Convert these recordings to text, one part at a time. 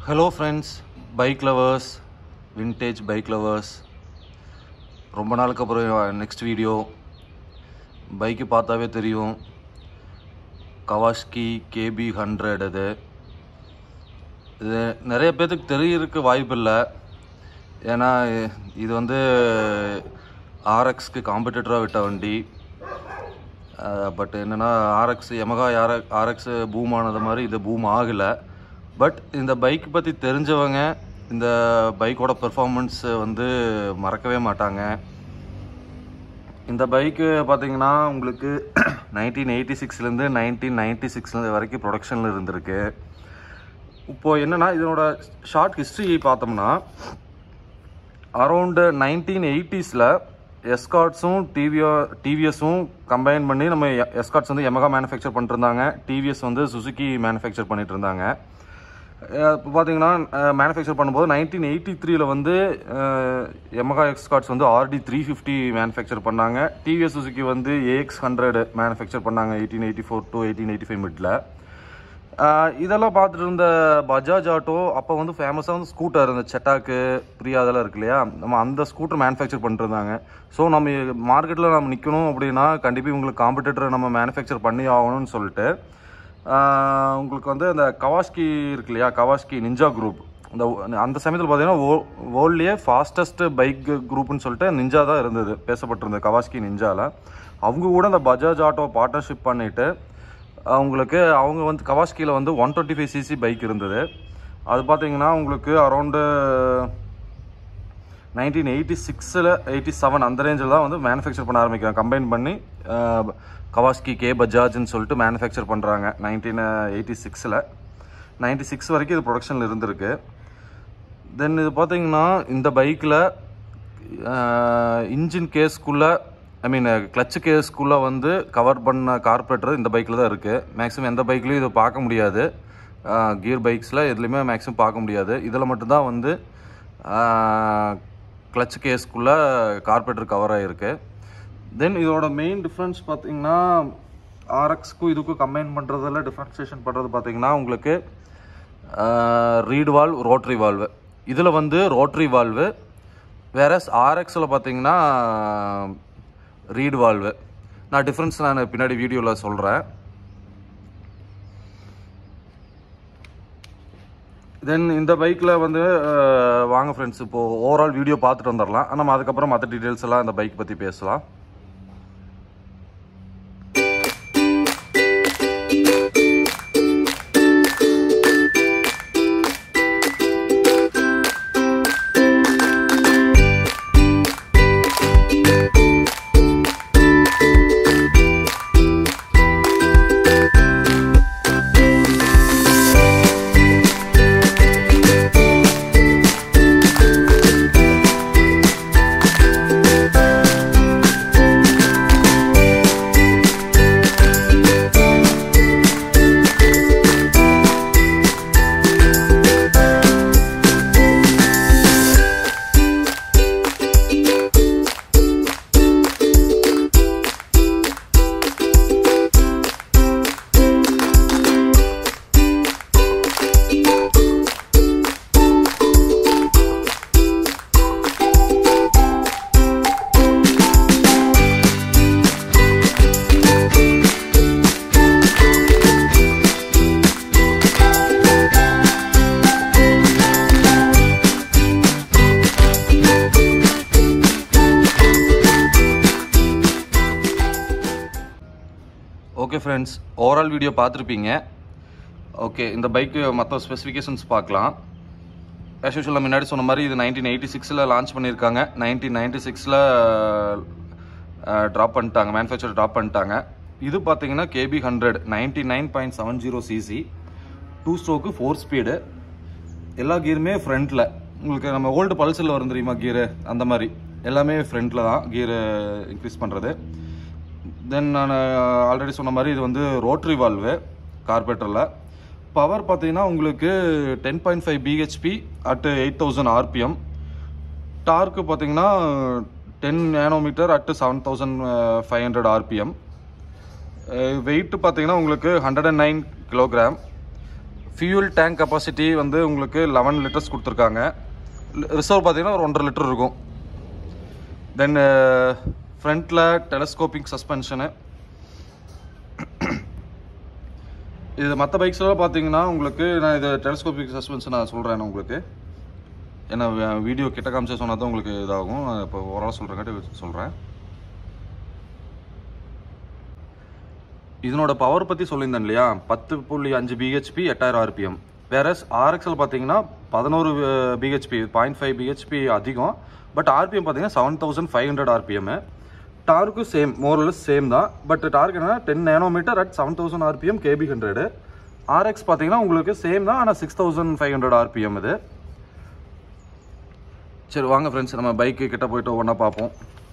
hello friends bike lovers vintage bike lovers ரொம்ப நாளுக்கு அப்புறம் நெக்ஸ்ட் வீடியோ பைக்கு பார்த்தாவே தெரியும் கவாஷ்கி கேபி ஹண்ட்ரட் இது இது நிறைய பேர்த்துக்கு தெரியறதுக்கு வாய்ப்பு இல்லை ஏன்னா இது வந்து ஆர்எக்ஸ்க்கு காம்படிட்டராக விட்ட வண்டி பட் என்னென்னா RX Yamaha R RX boom ஆனது மாதிரி இது பூம் ஆகலை பட் இந்த பைக் பற்றி தெரிஞ்சவங்க இந்த பைக்கோட பெர்ஃபார்மன்ஸ் வந்து மறக்கவே மாட்டாங்க இந்த பைக்கு பார்த்தீங்கன்னா உங்களுக்கு நைன்டீன் எயிட்டி சிக்ஸ்லேருந்து நைன்டீன் நைன்ட்டி சிக்ஸ்லேருந்து வரைக்கும் ப்ரொடக்ஷனில் இருந்திருக்கு இப்போது என்னென்னா இதனோட ஷார்ட் ஹிஸ்ட்ரி பார்த்தோம்னா அரௌண்டு நைன்டீன் எயிட்டிஸில் எஸ்கார்ட்ஸும் டிவியோ டிவிஎஸும் கம்பைன் பண்ணி நம்ம எஸ்கார்ட்ஸ் வந்து எமகா மேனுஃபேக்சர் பண்ணிருந்தாங்க டிவிஎஸ் வந்து சுசுக்கி மேனுஃபேக்சர் பண்ணிட்டு இருந்தாங்க இப்போ பார்த்தீங்கன்னா மேனுஃபேக்சர் பண்ணும்போது நைன்டீன் எயிட்டி த்ரீல வந்து எமகா எக்ஸ்கார்ட்ஸ் வந்து ஆர்டி த்ரீ ஃபிஃப்டி மேனுஃபேக்சர் பண்ணாங்க டிவிஎஸ் சுசுக்கி வந்து ஏஎக்ஸ் ஹண்ட்ரட் மேனுஃபேக்சர் பண்ணாங்க eighteen eighty four to eighteen eighty five மிட்ல இதெல்லாம் பார்த்துட்டு இருந்த பஜாஜ் ஆட்டோ அப்போ வந்து ஃபேமஸாக வந்து ஸ்கூட்டர் இந்த செட்டாக்கு பிரியா அதெல்லாம் இருக்கு இல்லையா நம்ம அந்த ஸ்கூட்டர் மேனுஃபேக்சர் பண்ணிருந்தாங்க ஸோ நம்ம மார்க்கெட்டில் நம்ம நிற்கணும் அப்படின்னா கண்டிப்பாக உங்களுக்கு காம்படிட்டரை நம்ம மேனுஃபேக்சர் பண்ணி ஆகணும்னு சொல்லிட்டு உங்களுக்கு வந்து அந்த கவாஸ்கி இருக்கு இல்லையா கவாஸ்கி நிஞ்சா குரூப் இந்த அந்த சமயத்தில் பார்த்தீங்கன்னா வேர்ல்ட்லேயே ஃபாஸ்டஸ்ட் பைக் குரூப்னு சொல்லிட்டு நிஞ்சா தான் இருந்தது பேசப்பட்டிருந்தது கவாஸ்கி நிஞ்சாவில் அவங்க கூட இந்த பஜாஜ் ஆட்டோ பார்ட்னர்ஷிப் பண்ணிவிட்டு அவங்களுக்கு அவங்க வந்து கவாஸ்கியில் வந்து one twenty five CC bike இருந்தது அது பார்த்தீங்கன்னா உங்களுக்கு அரௌண்டு நைன்டீன் எயிட்டி சிக்ஸில் எயிட்டி செவன் அந்த ரேஞ்சில் தான் வந்து மேனுஃபேக்சர் பண்ண ஆரம்பிக்கிறாங்க கம்பைன் பண்ணி கவாஸ்கி கே பஜாஜ்னு சொல்லிட்டு மேனுஃபேக்சர் பண்ணுறாங்க நைன்டீன் எயிட்டி சிக்ஸில் நைன்டி சிக்ஸ் வரைக்கும் இது ப்ரொடக்ஷனில் இருந்திருக்கு தென் இது பார்த்தீங்கன்னா இந்த பைக்கில் இன்ஜின் கேஸ்க்குள்ளே ஐ மீன் கிளச்சு கேஸ்க்குள்ளே வந்து கவர் பண்ண கார்பரேட்டர் இந்த பைக்கில் தான் இருக்குது மேக்ஸிமம் எந்த பைக்லையும் இதை பார்க்க முடியாது கியர் பைக்ஸில் எதுலேயுமே மேக்ஸிமம் பார்க்க முடியாது இதில் மட்டும்தான் வந்து கிளச் கேஸ்க்குள்ளே கார்பரேட்டர் கவர் ஆகிருக்கு தென் இதோட மெயின் டிஃப்ரென்ஸ் பார்த்தீங்கன்னா ஆர்எக்ஸ்க்கும் இதுக்கும் கம்பைன் பண்ணுறதில் டிஃப்ரென்சியேஷன் பண்ணுறது பார்த்தீங்கன்னா உங்களுக்கு ரீடு வால்வ் ரோட்ரி வால்வு இதில் வந்து ரோட்ரி வால்வு வேற ஆர்எக்ஸில் பார்த்தீங்கன்னா ரீடு வால்வு நான் டிஃப்ரென்ஸ் நான் பின்னாடி வீடியோவில் சொல்கிறேன் தென் இந்த பைக்கில் வந்து வாங்க ஃப்ரெண்ட்ஸ் இப்போது ஓவரால் வீடியோ பார்த்துட்டு வந்துடலாம் நம்ம அதுக்கப்புறம் மற்ற டீட்டெயில்ஸ் எல்லாம் இந்த பைக் பற்றி பேசலாம் ஓகே ஃப்ரெண்ட்ஸ் ஓவரால் வீடியோ பார்த்துருப்பீங்க ஓகே இந்த பைக்கு மற்ற ஸ்பெசிஃபிகேஷன்ஸ் பார்க்கலாம் ஆஸ் யூஷுவல் முன்னாடி சொன்ன மாதிரி இது நைன்டீன் எயிட்டி சிக்ஸில் லான்ச் பண்ணியிருக்காங்க நைன்டீன் நைன்டி சிக்ஸில் ட்ராப் பண்ணிட்டாங்க மேனுஃபேக்சர் ட்ராப் பண்ணிட்டாங்க இது பார்த்தீங்கன்னா KB hundred ninety nine point seven zero CC two stroke four speed எல்லா கியருமே ஃப்ரண்ட்டில் உங்களுக்கு நம்ம ஓல்டு பல்சரில் வரும் தெரியுமா கியரு அந்த மாதிரி எல்லாமே ஃப்ரண்ட்டில் தான் கியரு இன்க்ரீஸ் பண்ணுறது தென் நான் ஆல்ரெடி சொன்ன மாதிரி இது வந்து ரோட்ரி வால்வு கார்பரேட்டரில் பவர் பார்த்தீங்கன்னா உங்களுக்கு ten point five BHP at eight thousand RPM torque பார்த்தீங்கன்னா ten nanometer at seven thousand five hundred RPM weight பார்த்தீங்கன்னா உங்களுக்கு hundred and nine kilogram fuel tank capacity வந்து உங்களுக்கு லெவன் லிட்டர்ஸ் கொடுத்துருக்காங்க ரிசர்வ் பார்த்தீங்கன்னா ஒரு ஒன்றரை லிட்டர் இருக்கும் தென் ஃப்ரண்ட்டில் டெலஸ்கோப்பிக் சஸ்பென்ஷனு இது மற்ற பைக்ஸ்லாம் பார்த்தீங்கன்னா உங்களுக்கு நான் இது டெலஸ்கோபிக் சஸ்பென்ஷன் நான் சொல்கிறேன் உங்களுக்கு ஏன்னா வீடியோ கிட்ட காமிச்சு சொன்னால் தான் உங்களுக்கு இதாகும் நான் இப்போ ஓரளவு சொல்கிறேங்காட்டி சொல்கிறேன் இதனோட பவர் பற்றி சொல்லியிருந்தேன் இல்லையா பத்து புள்ளி அஞ்சு பிஹெச்பி எட்டாயிரம் ஆர்பிஎம் வேற ஆர்எக்ஸ்எல் பார்த்தீங்கன்னா பதினோரு பிஹெச்பி பாயிண்ட் ஃபைவ் பிஹெச்பி அதிகம் பட் ஆர்பிஎம் பார்த்தீங்கன்னா seven thousand five hundred RPM டார்க்கும் சேம் மோரலஸ் சேம் தான் பட் டார்க் என்னன்னா ten nanometer at seven thousand RPM KB hundred RX பார்த்தீங்கன்னா உங்களுக்கு சேம் தான் ஆனால் six thousand five hundred RPM இது சரி வாங்க ஃப்ரெண்ட்ஸ் நம்ம பைக்கு கிட்ட போயிட்டு ஒன்றா பார்ப்போம்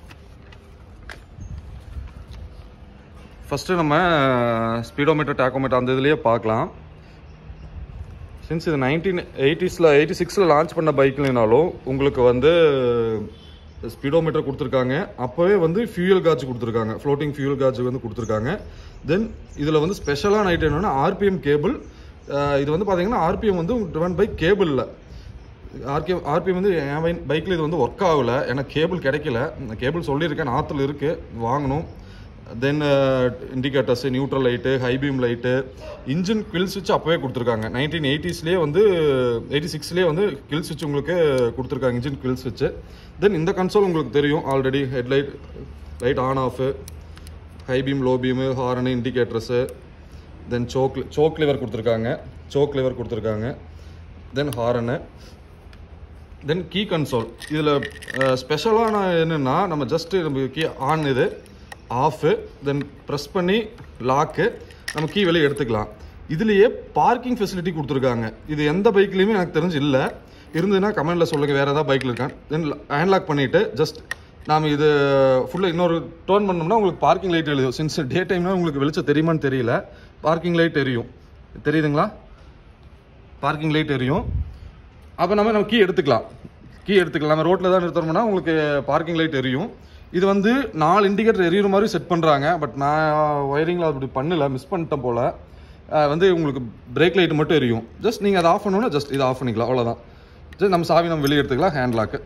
ஃபஸ்ட்டு நம்ம ஸ்பீடோமீட்டர் டேக்கோமீட்டர் அந்த இதுலேயே பார்க்கலாம் சின்ஸ் இது நைன்டீன் எயிட்டிஸில் எயிட்டி சிக்ஸில் லான்ச் பண்ண பைக்லனாலும் உங்களுக்கு வந்து ஸ்பீடோமீட்டர் கொடுத்துருக்காங்க அப்போவே வந்து ஃபியூயல் காஜ் கொடுத்துருக்காங்க ஃப்ளோட்டிங் ஃபியூயல் காஜ் வந்து கொடுத்துருக்காங்க தென் இதில் வந்து ஸ்பெஷலான ஐட்டம் என்னென்னா ஆர்பிஎம் கேபிள் இது வந்து பார்த்தீங்கன்னா ஆர்பிஎம் வந்து ட்ரிவன் பை கேபிளில் ஆர்கே ஆர்பிஎம் வந்து என் பைக்கில் இது வந்து ஒர்க் ஆகலை ஏன்னா கேபிள் கிடைக்கல கேபிள் சொல்லியிருக்கேன் நாற்றுல இருக்குது வாங்கணும் then indicators neutral light high beam light engine kill சுவிட்ச் அப்போவே கொடுத்துருக்காங்க நைன்டீன் எயிட்டிஸ்லேயே வந்து எயிட்டி சிக்ஸ்லேயே வந்து கில் சுவிட்ச் உங்களுக்கு கொடுத்துருக்காங்க இன்ஜின் கில் சுவிட்ச் தென் இந்த கன்சோல் உங்களுக்கு தெரியும் already headlight light on off high beam low beam horn indicators then choke choke lever கொடுத்துருக்காங்க சோக் லிவர் கொடுத்துருக்காங்க then horn then key console இதில் ஸ்பெஷலான என்னென்னா நம்ம ஜஸ்ட்டு நம்ம கீ ஆன் இது ஆஃபு தென் ப்ரெஸ் பண்ணி லாக்கு நம்ம கீ வெளியே எடுத்துக்கலாம் இதுலேயே பார்க்கிங் ஃபெசிலிட்டி கொடுத்துருக்காங்க இது எந்த பைக்லேயுமே எனக்கு தெரிஞ்சு இல்லை இருந்ததுன்னா கமெண்டில் சொல்லுங்கள் வேறு ஏதாவது பைக்கில் இருக்கான் தென் ஹேண்ட் லாக் பண்ணிவிட்டு ஜஸ்ட் நாம் இது ஃபுல்லாக இன்னொரு டோன் பண்ணோம்னா உங்களுக்கு பார்க்கிங் லைட் எழுதும் சின்ஸ் டே டைம்னா உங்களுக்கு வெளிச்சம் தெரியுமான்னு தெரியல பார்க்கிங் லைட் எரியும் தெரியுதுங்களா பார்க்கிங் லைட் எரியும் அப்போ நம்ம நம்ம கீ எடுத்துக்கலாம் கீ எடுத்துக்கலாம் நம்ம ரோட்டில் தான் நிறுத்தணும்னா உங்களுக்கு பார்க்கிங் லைட் எரியும் இது வந்து நாலு இண்டிகேட்டர் எரியுற மாதிரி செட் பண்ணுறாங்க பட் நான் ஒயரிங்கில் அப்படி பண்ணல மிஸ் பண்ணிட்டேன் போல் வந்து உங்களுக்கு பிரேக் லைட் மட்டும் எரியும் ஜஸ்ட் நீங்கள் அதை ஆஃப் பண்ணணும்னா ஜஸ்ட் இதை ஆஃப் பண்ணிக்கலாம் அவ்வளோதான் ஜஸ்ட் நம்ம சாவி நம்ம வெளியே எடுத்துக்கலாம் ஹேண்ட் லாக்கு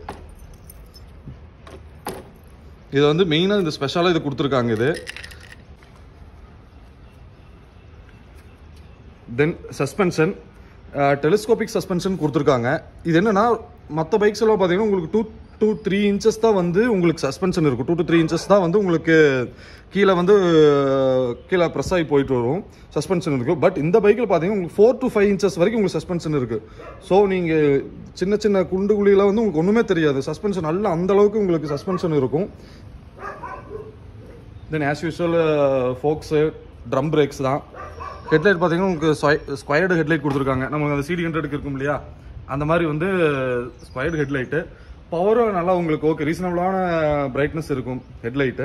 இது வந்து மெயினாக இந்த ஸ்பெஷலாக இது கொடுத்துருக்காங்க இது தென் சஸ்பென்ஷன் டெலிஸ்கோபிக் சஸ்பென்ஷன் கொடுத்துருக்காங்க இது என்னன்னா மற்ற பைக்ஸ் எல்லாம் பார்த்தீங்கன்னா உங்களுக்கு டூ டூ த்ரீ இன்ச்சஸ் தான் வந்து உங்களுக்கு சஸ்பென்ஷன் இருக்கும் டூ டு த்ரீ இன்ச்சஸ் தான் வந்து உங்களுக்கு கீழே வந்து கீழே ப்ரெஸ் ஆகி போயிட்டு வரும் சஸ்பென்ஷன் இருக்கும் பட் இந்த பைக்கில் பார்த்தீங்கன்னா உங்களுக்கு ஃபோர் டு ஃபைவ் இன்ச்சஸ் வரைக்கும் உங்களுக்கு சஸ்பென்ஷன் இருக்குது ஸோ நீங்கள் சின்ன சின்ன குண்டு குழியில் வந்து உங்களுக்கு ஒன்றுமே தெரியாது சஸ்பென்ஷன் நல்லா அந்த அளவுக்கு உங்களுக்கு சஸ்பென்ஷன் இருக்கும் then as usual forks drum brakes தான் ஹெட்லைட் பார்த்தீங்கன்னா உங்களுக்கு ஸ்கொயர்டு ஹெட்லைட் கொடுத்துருக்காங்க நமக்கு அந்த சிடி ஹண்ட்ரடுக்கு இருக்கும் இல்லையா அந்த மாதிரி வந்து ஸ்கொயர்டு ஹெட்லைட்டு பவரும் நல்லா உங்களுக்கு ஓகே ரீசனபிளான பிரைட்னஸ் இருக்கும் ஹெட்லைட்டு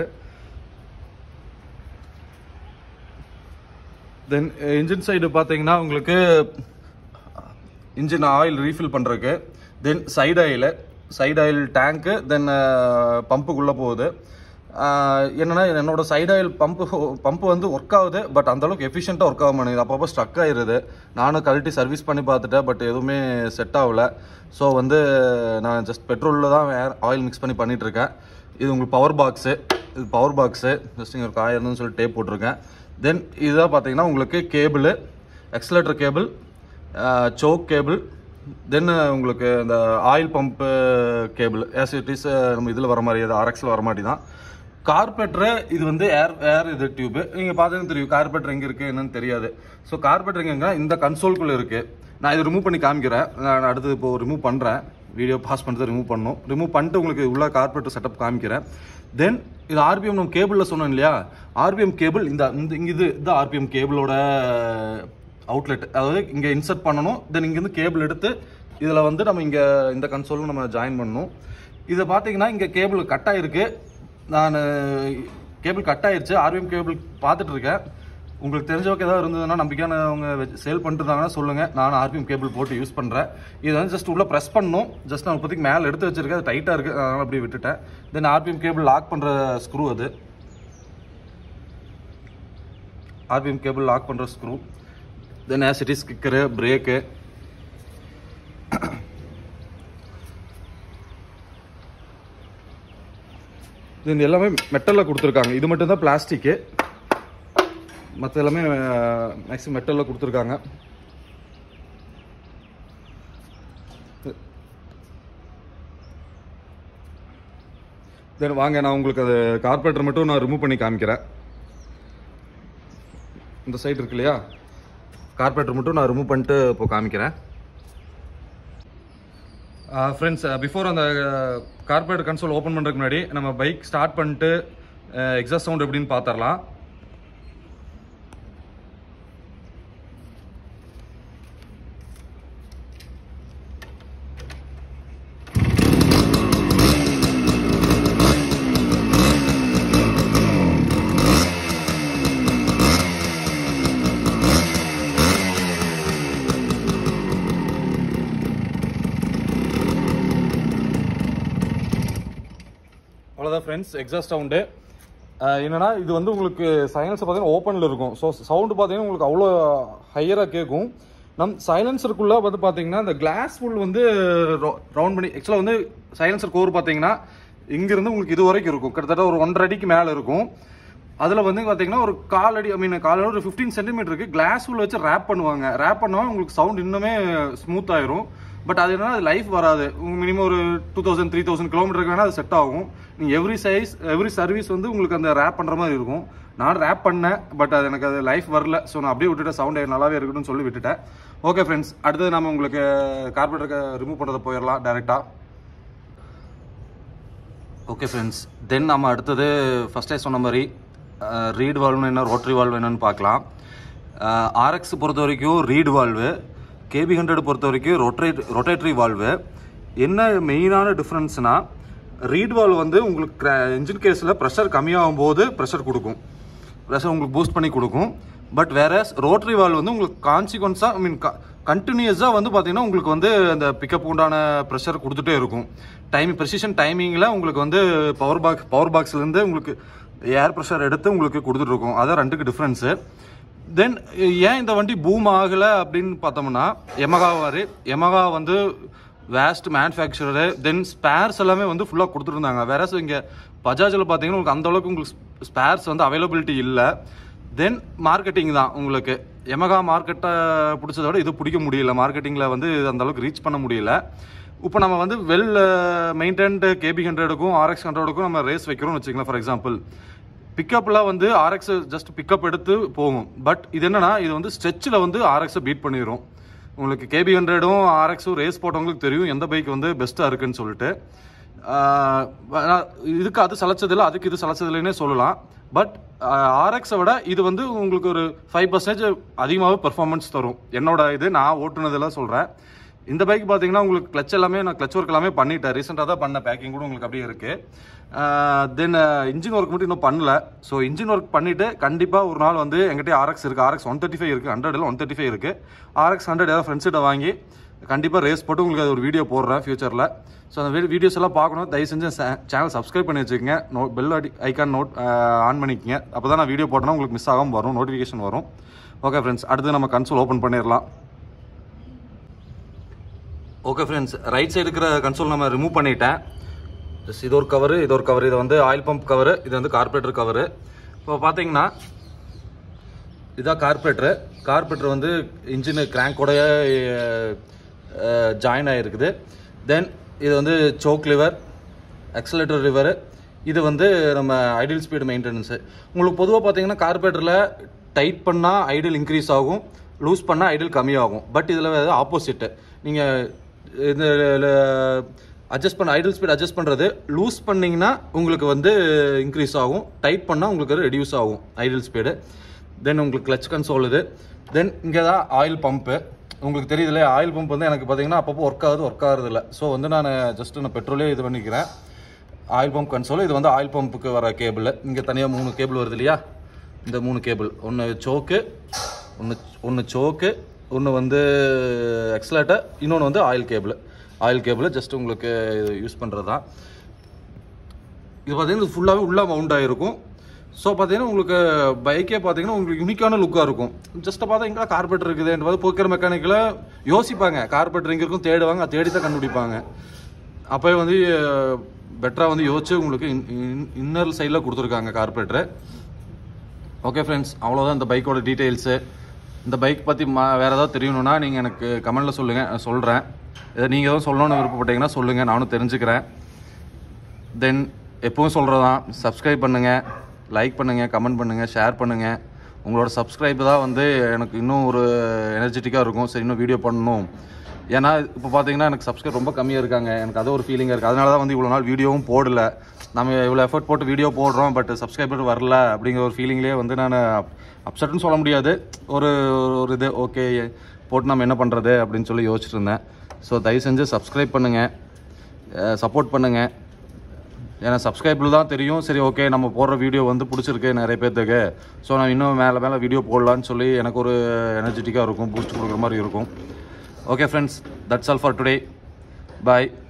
தென் இன்ஜின் சைடு பார்த்தீங்கன்னா உங்களுக்கு இன்ஜின் ஆயில் ரீஃபில் பண்ணுறதுக்கு then side oil side oil டேங்க்கு தென் பம்புக்குள்ளே போகுது ஆஹ் என்னன்னா என்னோட சைடு ஆயில் பம்பு பம்பு வந்து ஒர்க் ஆகுது பட் அந்த அளவுக்கு எஃபிஷியண்ட்டாக ஒர்க் ஆக மாட்டேங்குது அப்பப்போ ஸ்ட்ரக் ஆயிருது நானும் கழட்டி சர்வீஸ் பண்ணி பார்த்துட்டேன் பட் எதுவுமே செட் ஆகல ஸோ வந்து நான் ஜஸ்ட் பெட்ரோலில் தான் ஆயில் மிக்ஸ் பண்ணி பண்ணிட்டு இருக்கேன் இது உங்களுக்கு பவர் பாக்ஸு இது பவர் பாக்ஸு ஜஸ்ட் இங்கே ஒரு காயிருந்துன்னு சொல்லி டேப் போட்டிருக்கேன் தென் இதுதான் பார்த்தீங்கன்னா உங்களுக்கு cable accelerator cable choke cable then உங்களுக்கு இந்த oil pump cable as it is நம்ம இதில் வர மாதிரி அது ஆர்எக்ஸில் வர மாதிரி தான் கார்பெட்ரு இது வந்து ஏர் ஏர் இது டியூப் நீங்கள் பார்த்தீங்கன்னா தெரியும் கார்பெட்ரு எங்கே இருக்குது என்னன்னு தெரியாது ஸோ கார்பெட்ரு எங்கன்னா இந்த கன்சோல்குள்ளே இருக்குது நான் இதை ரிமூவ் பண்ணி காமிக்கிறேன் நான் அடுத்து இப்போ ரிமூவ் பண்ணுறேன் வீடியோ பாஸ் பண்ணிட்டு ரிமூவ் பண்ணணும் ரிமூவ் பண்ணிட்டு உங்களுக்கு உள்ள கார்பெட் செட்டப் காமிக்கிறேன் தென் இது ஆர்பிஎம் நம்ம கேபிளில் சொன்னோம் இல்லையா ஆர்பிஎம் கேபிள் இந்த இந்த இங்க இது இது ஆர்பிஎம் கேபிளோட அவுட்லெட் அதாவது இங்கே இன்சர்ட் பண்ணணும் தென் இங்கேருந்து கேபிள் எடுத்து இதில் வந்து நம்ம இங்கே இந்த கன்சோலும் நம்ம ஜாயின் பண்ணணும் இதை பார்த்தீங்கன்னா இங்கே கேபிள் கட் ஆயிருக்கு நான் கேபிள் கட் ஆயிருச்சு ஆர்பிஎம் கேபிள் பார்த்துட்டு இருக்கேன் உங்களுக்கு தெரிஞ்சவங்க ஏதாவது இருந்ததுன்னா நம்பிக்கையான அவங்க சேல் பண்ணிருந்தாங்கன்னா சொல்லுங்க நான் ஆர்பிஎம் கேபிள் போட்டு யூஸ் பண்றேன் இது வந்து ஜஸ்ட் உள்ள ப்ரெஸ் பண்ணணும் ஜஸ்ட் நான் இப்போதைக்கு மேலே எடுத்து வச்சிருக்கேன் அது டைட்டா இருக்கு அதனால அப்படியே விட்டுட்டேன் தென் ஆர்பிஎம் கேபிள் லாக் பண்ற ஸ்க்ரூ அது ஆர்பிஎம் கேபிள் லாக் பண்ற screw then as it is kicker brake இது எல்லாமே மெட்டலில் கொடுத்துருக்காங்க இது மட்டும் தான் பிளாஸ்டிக்கு மற்ற எல்லாமே மேக்ஸிமம் மெட்டலில் கொடுத்துருக்காங்க தென் வாங்க நான் உங்களுக்கு அது கார்பரேட்டர் மட்டும் நான் ரிமூவ் பண்ணி காமிக்கிறேன் இந்த சைடு இருக்கு இல்லையா கார்பரேட்டர் மட்டும் நான் ரிமூவ் பண்ணிட்டு இப்போ காமிக்கிறேன் ஃப்ரெண்ட்ஸ் பிஃபோர் அந்த கார்பரேட்டர் கன்சோல் ஓப்பன் பண்ணுறதுக்கு முன்னாடி நம்ம பைக் ஸ்டார்ட் பண்ணிட்டு எக்ஸாஸ்ட் சவுண்ட் எப்படின்னு பார்த்துடலாம் அவ்வளோதான் ஃப்ரெண்ட்ஸ் எக்ஸாஸ்ட் சவுண்டு என்னன்னா இது வந்து உங்களுக்கு சைலன்ஸ் பார்த்தீங்கன்னா ஓப்பனில் இருக்கும் ஸோ சவுண்டு பார்த்தீங்கன்னா உங்களுக்கு அவ்வளோ ஹையராக கேட்கும் நம் சைலன்சருக்குள்ளே வந்து பார்த்தீங்கன்னா இந்த கிளாஸ் ஃபுல் வந்து ரவுண்ட் பண்ணி ஆக்சுவலாக வந்து சைலன்சர் கோர் பார்த்தீங்கன்னா இங்கிருந்து உங்களுக்கு இது வரைக்கும் இருக்கும் கிட்டத்தட்ட ஒரு ஒன்றரை அடிக்கு மேலே இருக்கும் அதில் வந்து பார்த்தீங்கன்னா ஒரு கால் அடி ஐ மீன் கால் அடி ஒரு ஃபிஃப்டீன் சென்டிமீட்டருக்கு கிளாஸ் ஃபுல் வச்சு ரேப் பண்ணுவாங்க ரேப் பண்ணால் உங்களுக்கு சவுண்ட் இன்னுமே ஸ்மூத் ஆயிரும் பட் அது என்னன்னா அது லைஃப் வராது மினிமம் ஒரு டூ தௌசண்ட் த்ரீ தௌசண்ட் கிலோமீட்டருக்கு வேணால் அது செட் ஆகும் நீங்கள் எவ்ரி சைஸ் எவ்ரி சர்வீஸ் வந்து உங்களுக்கு அந்த ரேப் பண்ணுற மாதிரி இருக்கும் நான் ரேப் பண்ணேன் பட் அது எனக்கு அது லைஃப் வரல ஸோ நான் அப்படியே விட்டுட்டேன் சவுண்ட் நல்லாவே இருக்கணும்னு சொல்லி விட்டுட்டேன் ஓகே ஃப்ரெண்ட்ஸ் அடுத்தது நம்ம உங்களுக்கு கார்பரேட்டருக்கு ரிமூவ் பண்ணுறதை போயிடலாம் டேரெக்டாக ஓகே ஃப்ரெண்ட்ஸ் தென் நம்ம அடுத்தது ஃபஸ்ட்டே சொன்ன மாதிரி ரீட் வால்வ்னு என்ன ரோட்டரி வால்வ் என்னன்னு பார்க்கலாம் ஆர்எக்ஸ் பொறுத்த வரைக்கும் ரீட் வால்வு கேபி ஹண்ட்ரட் பொறுத்த வரைக்கும் ரொட்டே ரொட்டேட்ரி வால்வு என்ன மெயினான டிஃப்ரென்ஸ்னால் ரீட் வால்வ் வந்து உங்களுக்கு இன்ஜின் கேஸில் ப்ரெஷர் கம்மியாகும் போது ப்ரெஷர் கொடுக்கும் ப்ரெஷர் உங்களுக்கு பூஸ்ட் பண்ணி கொடுக்கும் பட் வேற ரோட்டரி வால்வ் வந்து உங்களுக்கு கான்சிக்வன்ஸாக ஐ மீன் கண்டினியூஸாக வந்து பார்த்தீங்கன்னா உங்களுக்கு வந்து அந்த பிக்கப் உண்டான ப்ரெஷர் கொடுத்துட்டே இருக்கும் டைம் ப்ரெசிஷன் டைமிங்கில் உங்களுக்கு வந்து பவர் பாக்ஸ் பவர் பாக்ஸ்லேருந்து உங்களுக்கு ஏர் ப்ரெஷர் எடுத்து உங்களுக்கு கொடுத்துட்ருக்கும் அதான் ரெண்டுக்கு டிஃப்ரென்ஸு தென் ஏன் இந்த வண்டி பூம் ஆகலை அப்படின்னு பார்த்தோம்னா எமகா வாரு எமகா வந்து வேஸ்ட் மேனுஃபேக்சரரு தென் ஸ்பேர்ஸ் எல்லாமே வந்து ஃபுல்லாக கொடுத்துருந்தாங்க வேற இங்கே பஜாஜில் பார்த்தீங்கன்னா உங்களுக்கு அந்த அளவுக்கு உங்களுக்கு ஸ்பேர்ஸ் வந்து அவைலபிலிட்டி இல்லை தென் மார்க்கெட்டிங் தான் உங்களுக்கு எமகா மார்க்கெட்டை பிடிச்சத விட இது பிடிக்க முடியல மார்க்கெட்டிங்கில் வந்து அந்த அளவுக்கு ரீச் பண்ண முடியல இப்போ நம்ம வந்து வெல் மெயின்டைன்டு கேபி ஹண்ட்ரடுக்கும் ஆர்எக்ஸ் ஹண்ட்ரடுக்கும் நம்ம ரேஸ் வைக்கிறோம்னு வச்சுக்கலாம் ஃபார் எக்ஸாம்பிள் பிக்கப்பில் வந்து ஆர்எக்ஸ் ஜஸ்ட் பிக்கப் எடுத்து போகும் பட் இது என்னன்னா இது வந்து ஸ்ட்ரெச்சில் வந்து ஆர்எக்ஸை பீட் பண்ணிடும் உங்களுக்கு கேபி ஹண்ட்ரடும் ஆர்எக்ஸும் ரேஸ் போட்டவங்களுக்கு தெரியும் எந்த பைக் வந்து பெஸ்ட்டாக இருக்குன்னு சொல்லிட்டு இதுக்கு அது சளைச்சதில்லை அதுக்கு இது சளைச்சதில்லைன்னே சொல்லலாம் பட் ஆர்எக்ஸை விட இது வந்து உங்களுக்கு ஒரு ஃபைவ் பர்சன்டேஜ் அதிகமாகவே பெர்ஃபார்மன்ஸ் தரும் என்னோட இது நான் ஓட்டுனதெல்லாம் சொல்கிறேன் இந்த பைக் பார்த்தீங்கன்னா உங்களுக்கு கிளச் எல்லாமே நான் கிளச் ஒர்க் எல்லாமே பண்ணிட்டேன் ரீசெண்டாக தான் பண்ண பேக்கிங் கூட உங்களுக்கு அப்படியே இருக்குது தென் இன்ஜின் ஒர்க் மட்டும் இன்னும் பண்ணல ஸோ இன்ஜின் ஒர்க் பண்ணிவிட்டு கண்டிப்பாக ஒரு நாள் வந்து எங்கிட்டே ஆர்எக்ஸ் இருக்குது ஆர்எக்ஸ் ஒன் தேர்ட்டி ஃபைவ் இருக்குது ஹண்ட்ரடில் ஒன் தேர்ட்டி ஃபைவ் இருக்குது ஆர்எக்ஸ் ஹண்ட்ரட் ஏதாவது ஃப்ரெண்ட்ஸ்கிட்ட வாங்கி கண்டிப்பாக ரேஸ் போட்டு உங்களுக்கு அது ஒரு வீடியோ போடுறேன் ஃபியூச்சரில் ஸோ அந்த வீடியோஸ் எல்லாம் பார்க்கணும் தயவு செஞ்சு சேனல் சப்ஸ்கிரைப் பண்ணி வச்சுக்கோங்க நோ பெல் அடி ஐக்கான் நோட் ஆன் பண்ணிக்கங்க அப்போ தான் நான் வீடியோ போட்டேன்னா உங்களுக்கு மிஸ் ஆகாமல் வரும் நோட்டிஃபிகேஷன் வரும் ஓகே ஃப்ரெண்ட்ஸ் அடுத்து நம்ம கன்சோல் ஓப்பன் பண்ணிடலாம் ஓகே ஃப்ரெண்ட்ஸ் ரைட் சைடு இருக்கிற கன்சோல் நம்ம ரிமூவ் பண்ணிட்டேன் ஜஸ்ட் இது ஒரு கவரு இது ஒரு கவர் இது வந்து ஆயில் பம்ப் கவரு இது வந்து கார்பரேட்டர் கவரு இப்போ பார்த்தீங்கன்னா இதான் கார்பரேட்டரு கார்பரேட்டர் வந்து இன்ஜினு கிராங்கோடைய ஜாயின் ஆகிருக்குது தென் இது வந்து சோக் லிவர் எக்ஸலேட்டர் லிவர் இது வந்து நம்ம ஐடியல் ஸ்பீடு மெயின்டெனன்ஸு உங்களுக்கு பொதுவாக பார்த்தீங்கன்னா கார்பரேட்டரில் டைட் பண்ணால் ஐடியல் இன்க்ரீஸ் ஆகும் லூஸ் பண்ணால் ஐடியல் கம்மியாகும் பட் இதில் ஆப்போசிட்டு நீங்கள் இந்த அட்ஜஸ்ட் பண்ண ஐடியல் ஸ்பீட் அட்ஜஸ்ட் பண்ணுறது லூஸ் பண்ணிங்கன்னா உங்களுக்கு வந்து இன்க்ரீஸ் ஆகும் டைட் பண்ணால் உங்களுக்கு ரெடியூஸ் ஆகும் ஐடியல் ஸ்பீடு தென் உங்களுக்கு கிளச் கன்சோல் இது தென் இங்கே தான் ஆயில் பம்ப்பு உங்களுக்கு தெரியுது இல்லையா ஆயில் பம்ப் வந்து எனக்கு பார்த்தீங்கன்னா அப்பப்போ ஒர்க் ஆகுது ஒர்க் ஆகுறது இல்லை ஸோ வந்து நான் ஜஸ்ட் நான் பெட்ரோலே இது பண்ணிக்கிறேன் ஆயில் பம்ப் கன்சோல் இது வந்து ஆயில் பம்புக்கு வர கேபிள் இங்கே தனியாக மூணு கேபிள் வருது இல்லையா இந்த மூணு கேபிள் ஒன்று சோக்கு ஒன்று ஒன்று சோக்கு ஒன்று வந்து எக்ஸலேட்டர் இன்னொன்று வந்து oil cable oil cable just உங்களுக்கு யூஸ் பண்ணுறது தான் இது பார்த்தீங்கன்னா ஃபுல்லாகவே உள்ளே மவுண்ட் ஆகிருக்கும் ஸோ பார்த்தீங்கன்னா உங்களுக்கு பைக்கே பார்த்தீங்கன்னா உங்களுக்கு யூனிக்கான லுக்காக இருக்கும் ஜஸ்ட் பார்த்தா எங்கே கார்பெட்டர் இருக்குதுன்றது போக்கிற மெக்கானிக்கில் யோசிப்பாங்க கார்பெட்டர் எங்கே இருக்கும் தேடுவாங்க தேடி தான் கண்டுபிடிப்பாங்க அப்போயே வந்து பெட்டராக வந்து யோசிச்சு உங்களுக்கு இன்னர் சைடில் கொடுத்துருக்காங்க கார்பெட்டரு ஓகே ஃப்ரெண்ட்ஸ் அவ்வளோதான் இந்த பைக்கோட டீட்டெயில்ஸு இந்த பைக் பற்றி மா வேறு ஏதாவது தெரியணும்னா நீங்கள் எனக்கு கமெண்டில் சொல்லுங்கள் நான் சொல்கிறேன் இதை நீங்கள் எதுவும் சொல்லணும்னு விருப்பப்பட்டீங்கன்னா சொல்லுங்கள் நானும் தெரிஞ்சுக்கிறேன் தென் எப்பவும் சொல்கிறதான் சப்ஸ்கிரைப் பண்ணுங்கள் லைக் பண்ணுங்கள் கமெண்ட் பண்ணுங்கள் ஷேர் பண்ணுங்கள் உங்களோட சப்ஸ்கிரைப் தான் வந்து எனக்கு இன்னும் ஒரு எனர்ஜெட்டிக்காக இருக்கும் சரி இன்னும் வீடியோ பண்ணணும் ஏன்னா இப்போ பார்த்தீங்கன்னா எனக்கு சப்ஸ்கிரைப் ரொம்ப கம்மியாக இருக்காங்க எனக்கு அது ஒரு ஃபீலிங்காக இருக்குது அதனால தான் வந்து இவ்வளோ நாள் வீடியோவும் போடல நம்ம இவ்வளோ எஃபர்ட் போட்டு வீடியோ போடுறோம் பட் சப்ஸ்கிரைபர் வரல அப்படிங்கிற ஒரு ஃபீலிங்லேயே வந்து நான் அப்செட்னு சொல்ல முடியாது ஒரு ஒரு இது ஓகே போட்டு நம்ம என்ன பண்ணுறது அப்படின்னு சொல்லி யோசிச்சுட்டு இருந்தேன் ஸோ தயவு செஞ்சு சப்ஸ்கிரைப் பண்ணுங்கள் சப்போர்ட் பண்ணுங்கள் ஏன்னா சப்ஸ்கிரைபில் தான் தெரியும் சரி ஓகே நம்ம போடுற வீடியோ வந்து பிடிச்சிருக்கு நிறைய பேர்த்துக்கு ஸோ நான் இன்னும் மேலே மேலே வீடியோ போடலான்னு சொல்லி எனக்கு ஒரு எனர்ஜெட்டிக்காக இருக்கும் பூஸ்ட் கொடுக்குற மாதிரி இருக்கும் okay friends that's all for today bye